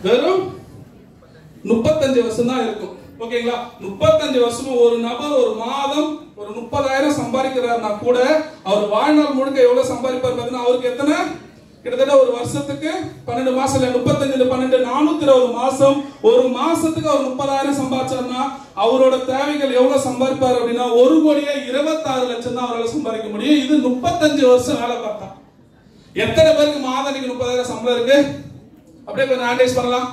வெறும் முப்பத்தஞ்சு வருஷம் தான் இருக்கும் ஓகேங்களா முப்பத்தஞ்சு வருஷமும் ஒரு நபர் ஒரு மாதம் ஒரு முப்பதாயிரம் சம்பாதிக்கிறாருன்னா கூட அவர் வாழ்நாள் முழுக்க எவ்வளவு சம்பாதிப்பார் பார்த்தீங்கன்னா அவருக்கு எத்தனை கிட்டத்தட்ட ஒரு வருஷத்துக்கு பன்னெண்டு மாசம் இல்ல முப்பத்தஞ்சு பன்னெண்டு நானூத்தி இருபது மாசம் ஒரு மாசத்துக்கு அவர் முப்பதாயிரம் சம்பாதிச்சார்னா அவரோட தேவைகள் எவ்வளவு சம்பாதிப்பார் அப்படின்னா ஒரு கோடியே இருபத்தாறு லட்சம் தான் அவரால் சம்பாதிக்க முடியும் இது முப்பத்தஞ்சு வருஷம் வேலை பார்த்தா எத்தனை பேருக்கு மாதம் முப்பதாயிரம் சம்பளம் இருக்கு அப்படியே கொஞ்சம் ஆண்டேஜ் பண்ணலாம்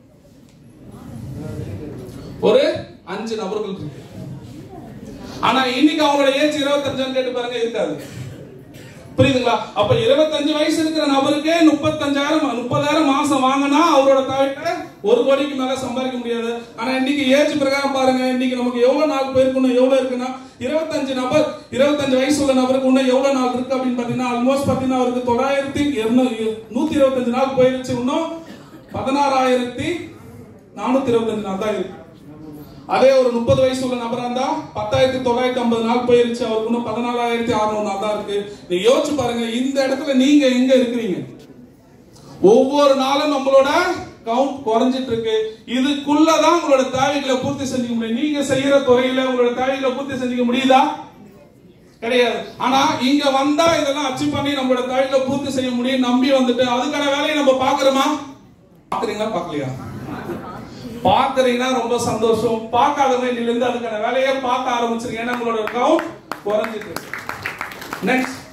ஒரு அஞ்சு நபர்கள் இருக்கு ஆனா இன்னைக்கு அவங்களோட ஏஜ் இருபத்தஞ்சான்னு கேட்டு பாருங்க இருக்காது புரியுதுங்களா அப்ப இருபத்தஞ்சு வயசு இருக்கிற நபருக்கே முப்பத்தஞ்சாயிரம் முப்பதாயிரம் மாசம் வாங்கினா அவரோட தேவைக்கு ஒரு கோடிக்கு மேல சம்பாதிக்க முடியாது ஆனா இன்னைக்கு ஏஜ் பிரகாரம் பாருங்க இன்னைக்கு நமக்கு எவ்வளவு நாள் போயிருக்கணும் எவ்வளவு இருக்குன்னா இருபத்தஞ்சு நபர் இருபத்தஞ்சு வயசு உள்ள நபருக்கு இன்னும் எவ்வளவு நாள் இருக்கு அப்படின்னு பாத்தீங்கன்னா ஆல்மோஸ்ட் பாத்தீங்கன்னா அவருக்கு தொள்ளாயிரத்தி நூத்தி இருபத்தஞ்சு நாள் போயிருச்சு இன்னும் பதினாறாயிரத்தி நானூத்தி இருபத்தஞ்சு நாள் தான் இருக்கு அதே ஒரு முப்பது வயசு உள்ள நபரா இருந்தா பத்தாயிரத்தி தொள்ளாயிரத்தி ஐம்பது நாள் போயிருச்சு அவருக்கு இன்னும் பதினாலாயிரத்தி அறுநூறு நாள் தான் இருக்கு நீங்க யோசிச்சு பாருங்க இந்த இடத்துல நீங்க எங்க இருக்கிறீங்க ஒவ்வொரு நாளும் நம்மளோட கவுண்ட் குறைஞ்சிட்டு இருக்கு இதுக்குள்ளதான் உங்களோட தேவைகளை பூர்த்தி செஞ்சுக்க முடியும் நீங்க செய்யற துறையில உங்களோட தேவைகளை பூர்த்தி செஞ்சுக்க முடியுதா கிடையாது ஆனா இங்க வந்தா இதெல்லாம் அச்சீவ் பண்ணி நம்மளோட தேவைகளை பூர்த்தி செய்ய முடியும் நம்பி வந்துட்டு அதுக்கான வேலையை நம்ம பாக்குறோமா பாக்குறீங்களா பாக்கலையா பாக்குறீங்கன்னா ரொம்ப சந்தோஷம் பார்க்காதவங்க இன்னிலிருந்து அதுக்கான வேலையை பார்க்க ஆரம்பிச்சிருங்க ஏன்னா உங்களோட கவுண்ட் குறைஞ்சிட்டு நெக்ஸ்ட்